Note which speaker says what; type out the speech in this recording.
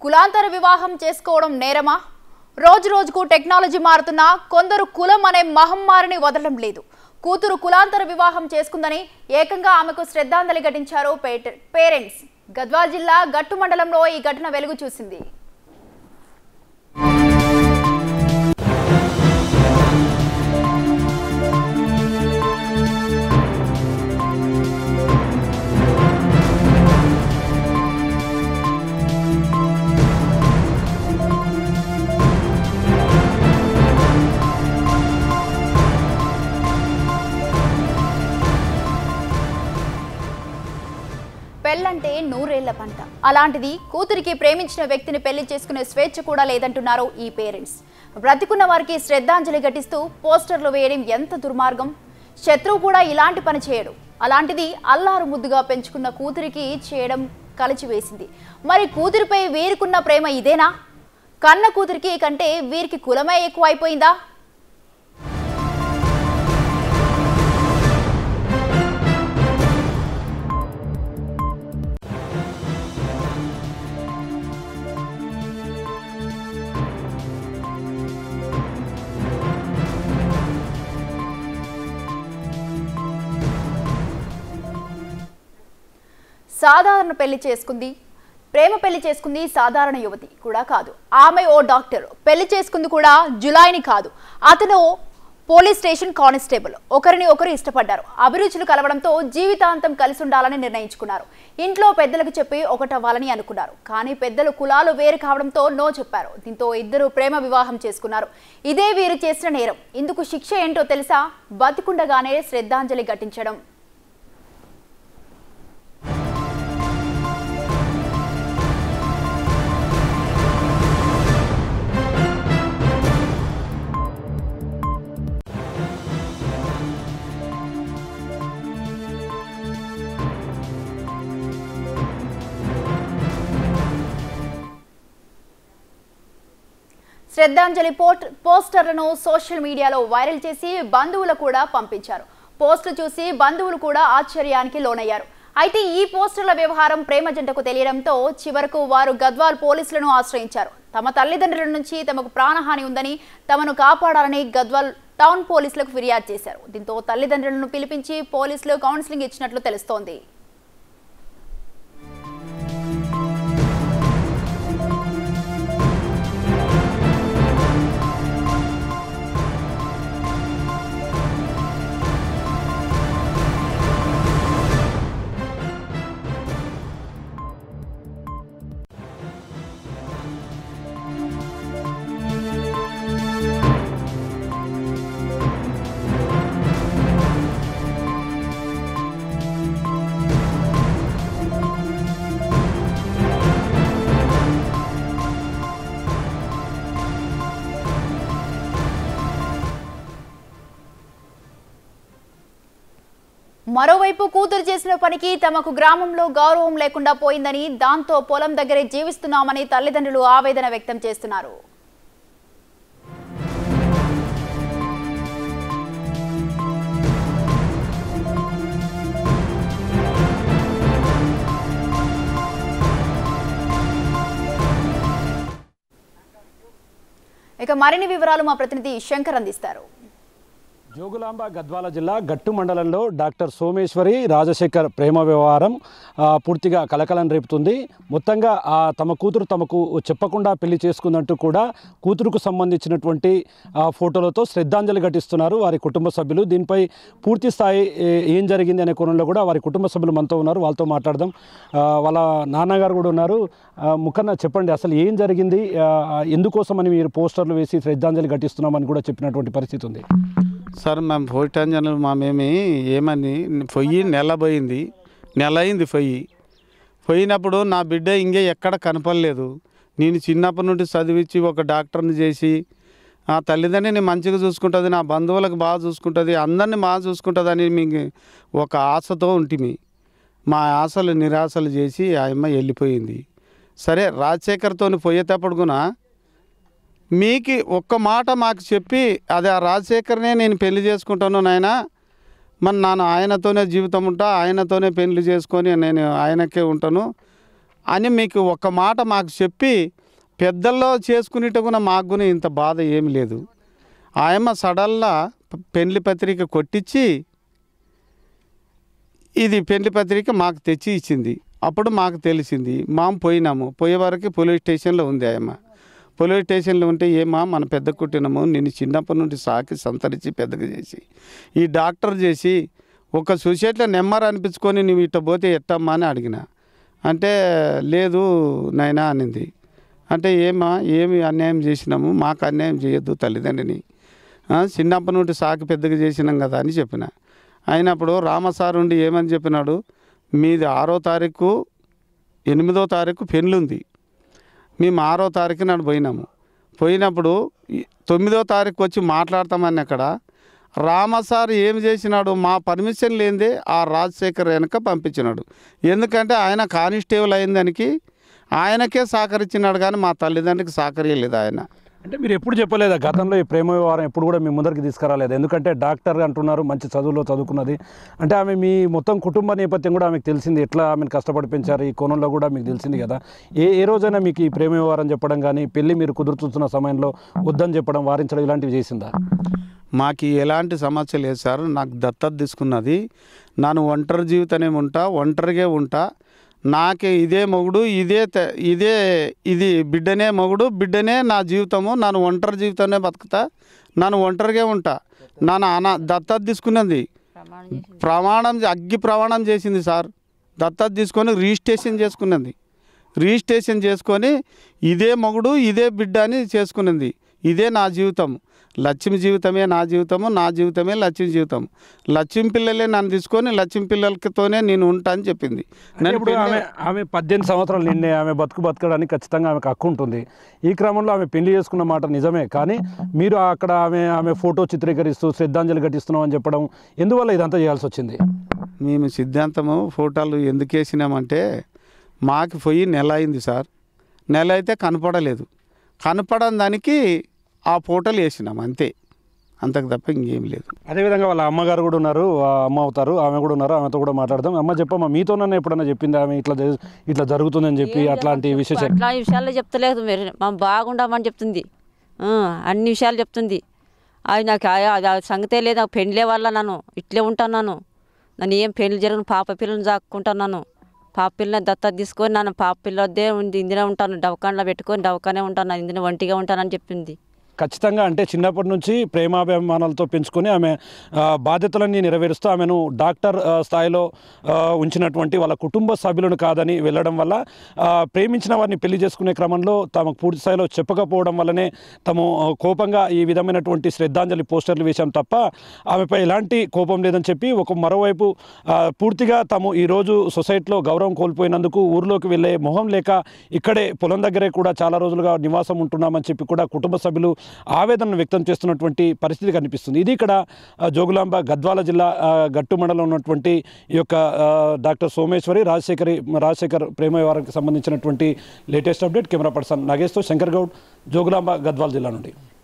Speaker 1: కులాంతర వివాహం చేసుకోవడం నేరమా రోజు రోజుకు టెక్నాలజీ మారుతున్నా కొందరు కులం అనే మహమ్మారిని వదలడం లేదు కూతురు కులాంతర వివాహం చేసుకుందని ఏకంగా ఆమెకు శ్రద్ధాంజలి ఘటించారు పేట- పేరెంట్స్ గద్వాల్ జిల్లా గట్టు మండలంలో ఈ ఘటన వెలుగు చూసింది పెళ్ళంటే నూరేళ్ల పంట అలాంటిది కూతురికి ప్రేమించిన వ్యక్తిని పెళ్లి చేసుకునే స్వేచ్ఛ కూడా లేదంటున్నారు ఈ పేరెంట్స్ బ్రతికున్న వారికి శ్రద్ధాంజలి ఘటిస్తూ పోస్టర్లు వేయడం ఎంత దుర్మార్గం శత్రువు కూడా ఇలాంటి పని చేయడు అలాంటిది అల్లారు ముద్దుగా పెంచుకున్న కూతురికి చేయడం కలిచివేసింది మరి కూతురిపై వీరికున్న ప్రేమ ఇదేనా కన్న కూతురికి కంటే వీరికి కులమే ఎక్కువ అయిపోయిందా సాధారణ పెళ్లి చేసుకుంది ప్రేమ పెళ్లి చేసుకుంది సాధారణ యువతి కూడా కాదు ఆమె ఓ డాక్టర్ పెళ్లి చేసుకుంది కూడా జులాయిని కాదు అతను పోలీస్ స్టేషన్ కానిస్టేబుల్ ఒకరిని ఒకరు ఇష్టపడ్డారు అభిరుచులు కలవడంతో జీవితాంతం కలిసి ఉండాలని నిర్ణయించుకున్నారు ఇంట్లో పెద్దలకు చెప్పి ఒకటవ్వాలని అనుకున్నారు కానీ పెద్దలు కులాలు వేరు కావడంతో నో చెప్పారు దీంతో ఇద్దరు ప్రేమ వివాహం చేసుకున్నారు ఇదే వీరు చేసిన నేరం ఇందుకు శిక్ష ఏంటో తెలుసా బతికుండగానే శ్రద్ధాంజలి ఘటించడం శ్రద్ధాంజలి పోట్ పోస్టర్లను సోషల్ మీడియాలో వైరల్ చేసి బంధువులు కూడా పంపించారు పోస్టులు చూసి బంధువులు కూడా ఆశ్చర్యానికి లోనయ్యారు అయితే ఈ పోస్టర్ల వ్యవహారం ప్రేమ జంటకు తెలియడంతో చివరకు వారు గద్వాల్ పోలీసులను ఆశ్రయించారు తమ తల్లిదండ్రుల నుంచి తమకు ప్రాణహాని ఉందని తమను కాపాడాలని గద్వాల్ టౌన్ పోలీసులకు ఫిర్యాదు చేశారు దీంతో తల్లిదండ్రులను పిలిపించి పోలీసులు కౌన్సిలింగ్ ఇచ్చినట్లు తెలుస్తోంది మరోవైపు కూతురు చేసిన పనికి తమకు గ్రామంలో గౌరవం లేకుండా పోయిందని దాంతో పొలం దగ్గరే జీవిస్తున్నామని తల్లిదండ్రులు ఆవేదన వ్యక్తం చేస్తున్నారు ఇక మరిన్ని వివరాలు మా ప్రతినిధి శంకర్ అందిస్తారు
Speaker 2: జోగులాంబ గద్వాల జిల్లా గట్టు మండలంలో డాక్టర్ సోమేశ్వరి రాజశేఖర్ ప్రేమ వ్యవహారం ఆ, పూర్తిగా కలకలం రేపుతుంది మొత్తంగా ఆ, తమ కూతురు తమకు చెప్పకుండా పెళ్లి చేసుకుందంటూ కూడా కూతురుకు సంబంధించినటువంటి ఆ, ఫోటోలతో శ్రద్ధాంజలి ఘటిస్తున్నారు వారి కుటుంబ సభ్యులు దీనిపై పూర్తి స్థాయి ఏ- ఏం జరిగింది అనే కోణంలో కూడా వారి కుటుంబ సభ్యులు మనతో ఉన్నారు వాళ్ళతో మాట్లాడదాం ఆ, వాళ్ళ నాన్నగారు కూడా ఉన్నారు ఆ, ముఖన్న చెప్పండి అసలు ఏం జరిగింది ఆ, ఎందుకోసమని మీరు పోస్టర్లు వేసి శ్రద్ధాంజలి ఘటిస్తున్నామని కూడా చెప్పినటువంటి పరిస్థితి ఉంది
Speaker 3: సార్ మేము పోయిటాంజన్లు మామేమి ఏమని పొయ్యి నెల పోయింది నెల అయింది పొయ్యి పోయినప్పుడు నా బిడ్డ ఇంకే ఎక్కడ కనపడలేదు నేను చిన్నప్పటి నుండి చదివించి ఒక డాక్టర్ని చేసి ఆ తల్లిదండ్రిని మంచిగా చూసుకుంటుంది నా బంధువులకు బాగా చూసుకుంటుంది అందరినీ బాగా చూసుకుంటుందని మీకు ఒక ఆశతో ఉంటిమి మా ఆశలు నిరాశలు చేసి ఆ అమ్మ వెళ్ళిపోయింది సరే రాజశేఖర్తో పోయేటప్పుడు కూడా మీకు ఒక్క మాట మాకు చెప్పి అది ఆ రాజశేఖర్నే నేను పెళ్లి చేసుకుంటాను నాయన మరి నాన్న ఆయనతోనే జీవితం ఉంటా ఆయనతోనే పెళ్లి చేసుకొని నేను ఆయనకే ఉంటాను అని మీకు ఒక మాట మాకు చెప్పి పెద్దల్లో చేసుకునేటగున మాకు కూడా ఇంత బాధ ఏమి లేదు ఆయమ్మ సడల్లా ప- పెళ్లి పత్రిక కొట్టించి ఇది పెళ్లి పత్రిక మాకు తెచ్చి ఇచ్చింది అప్పుడు మాకు తెలిసింది మాం పోయినాము పోయే వరకు పోలీస్ స్టేషన్లో ఉంది ఆయమ్మ పోలీస్ స్టేషన్లో ఉంటే ఏమా మన పెద్ద కుట్టినాము నేను చిన్నప్పటి నుండి సాకి సంతరించి పెద్దగా చేసి ఈ డాక్టర్ చేసి ఒక సొసైటీలో నెమ్మర్ అనిపించుకొని నువ్వు ఇట్ట పోతే ఎట్టమ్మా అని అడిగిన అంటే లేదు నాయనా అనింది అంటే ఏమా ఏమి అన్యాయం చేసినాము మాకు అన్యాయం చేయొద్దు తల్లిదండ్రిని ఆ, చిన్నప్పటి నుండి సాకి పెద్దగా చేసినాం కదా అని చెప్పిన అయినప్పుడు రామసార్ ఉండి ఏమని చెప్పినాడు మీది ఆరో తారీఖు ఎనిమిదో తారీఖు పెళ్ళుంది మేము ఆరో తారీఖు నాడు పోయినాము పోయినప్పుడు ఈ తొమ్మిదో తారీఖు వచ్చి మాట్లాడతామని అక్కడ రామసార్ ఏం చేసినాడు మా పర్మిషన్ లేనిదే ఆ రాజశేఖర్ వెనక పంపించినాడు ఎందుకంటే ఆయన కానిస్టేబుల్ అయిన దానికి ఆయనకే సహకరించినాడు కానీ మా తల్లిదండ్రికి సహకరించలేదు ఆయన
Speaker 2: అంటే మీరు ఎప్పుడు చెప్పలేదా గతంలో ఈ ప్రేమ వ్యవహారం ఎప్పుడు కూడా మీ ముందరికి తీసుకురాలేదు ఎందుకంటే డాక్టర్ అంటున్నారు మంచి చదువులో చదువుకున్నది అంటే ఆమె మీ మొత్తం కుటుంబ నేపథ్యం కూడా ఆమెకు తెలిసింది ఎట్లా ఆమెను కష్టపడి పెంచారు ఈ కోణంలో కూడా మీకు తెలిసింది కదా ఏ ఏ రోజైనా మీకు ఈ ప్రేమ వ్యవహారం చెప్పడం కానీ పెళ్లి మీరు కుదురుతున్న సమయంలో వద్దని చెప్పడం వారించడం ఇలాంటివి చేసిందా
Speaker 3: మాకు ఎలాంటి సమస్య లేదు సార్ నాకు దత్తత తీసుకున్నది నన్ను ఒంటరి జీవితమే ఉంటా ఒంటరిగా ఉంటా నాకే ఇదే మొగుడు ఇదే త- ఇదే ఇది బిడ్డనే మొగుడు బిడ్డనే నా జీవితము నన్ను ఒంటరి జీవితమే బతుకుతా నన్ను ఒంటరిగా ఉంటా నన్ను అన దత్తత తీసుకున్నది ప్రమాణం అగ్గి ప్రమాణం చేసింది సార్ దత్తత తీసుకొని రిజిస్ట్రేషన్ చేసుకున్నది రిజిస్ట్రేషన్ చేసుకొని ఇదే మొగుడు ఇదే బిడ్డ అని చేసుకున్నది ఇదే నా జీవితం లక్ష్మి జీవితమే నా జీవితము నా జీవితమే లక్ష్మి జీవితం లక్ష్మి పిల్లలే నన్ను తీసుకొని లక్ష్మి పిల్లలతోనే నేను ఉంటా అని చెప్పింది
Speaker 2: అంటే
Speaker 3: నన్ను
Speaker 2: ఇప్పుడు ఆమె
Speaker 3: పెళ్ళి-
Speaker 2: ఆమె పద్దెనిమిది సంవత్సరాలు నిండే ఆమె బతుకు బతకడానికి ఖచ్చితంగా ఆమెకు హక్కు ఉంటుంది ఈ క్రమంలో ఆమె పెళ్లి చేసుకున్న మాట నిజమే కానీ మీరు అక్కడ ఆమె ఆమె ఫోటో చిత్రీకరిస్తూ శ్రద్ధాంజలి ఘటిస్తున్నాం అని చెప్పడం ఎందువల్ల ఇదంతా చేయాల్సి వచ్చింది
Speaker 3: మేము సిద్ధాంతము ఫోటోలు ఎందుకు వేసినామంటే మాకు పోయి నెల అయింది సార్ నెల అయితే కనపడలేదు కనపడని దానికి ఆ ఫోటోలు వేసినాం అంతే అంతకు తప్ప ఇంకేం లేదు
Speaker 2: అదేవిధంగా వాళ్ళ అమ్మగారు కూడా ఉన్నారు ఆ అమ్మ అవుతారు ఆమె కూడా ఉన్నారు ఆమెతో కూడా మాట్లాడదాం అమ్మ చెప్పమ్మా మీతోనన్నా ఎప్పుడన్నా చెప్పింది ఆమె ఇట్లా జరు- ఇట్లా జరుగుతుందని చెప్పి అట్లాంటి విశేషాలు
Speaker 4: అట్లా విషయాల్లో చెప్తలేదు మీరు మనం బాగుండమని చెప్తుంది ఆ, అన్ని విషయాలు చెప్తుంది అది నాకు ఆ- ఆ- ఆ సంగతే లేదు నాకు పెళ్ళే వల్ల నన్ను ఇట్లే ఉంటాను నన్ను ఏం పెళ్లి జరగను పాప పిల్లని జాక్కుంటున్నాను పాప పిల్లని దత్తత తీసుకొని నన్ను పాప పిల్లదే ఉంది ఇందులో ఉంటాను డవకాండ్లో పెట్టుకొని డవకానే ఉంటాను ఇందులో ఒంటిగా ఉంటానని చెప్పింది
Speaker 2: ఖచ్చితంగా అంటే చిన్నప్పటి నుంచి ప్రేమాభిమానాలతో పెంచుకొని ఆమె ఆ, బాధ్యతలన్నీ నెరవేరుస్తూ ఆమెను డాక్టర్ ఆ, స్థాయిలో ఆ, ఉంచినటువంటి వాళ్ళ కుటుంబ సభ్యులను కాదని వెళ్ళడం వల్ల ఆ, ప్రేమించిన వారిని పెళ్లి చేసుకునే క్రమంలో తమకు పూర్తి స్థాయిలో చెప్పకపోవడం వల్లనే తాము ఆ, కోపంగా ఈ విధమైనటువంటి శ్రద్ధాంజలి పోస్టర్లు వేశాం తప్ప ఆమెపై ఎలాంటి కోపం లేదని చెప్పి ఒక మరోవైపు ఆ, పూర్తిగా తాము ఈరోజు సొసైటీలో గౌరవం కోల్పోయినందుకు ఊర్లోకి వెళ్ళే మొహం లేక ఇక్కడే పొలం దగ్గరే కూడా చాలా రోజులుగా నివాసం ఉంటున్నామని చెప్పి కూడా కుటుంబ సభ్యులు ఆవేదన వ్యక్తం చేస్తున్నటువంటి పరిస్థితి కనిపిస్తుంది ఇది ఇక్కడ ఆ, జోగులాంబ గద్వాల జిల్లా ఆ, గట్టు మండలం ఉన్నటువంటి ఈ యొక్క ఆ, డాక్టర్ సోమేశ్వరి రాజశేఖరి రాజశేఖర్ ప్రేమ వ్యవహారానికి సంబంధించినటువంటి లేటెస్ట్ అప్డేట్ కెమెరా పర్సన్ నాగేశ్తో శంకర్ గౌడ్ జోగులాంబ గద్వాల జిల్లా నుండి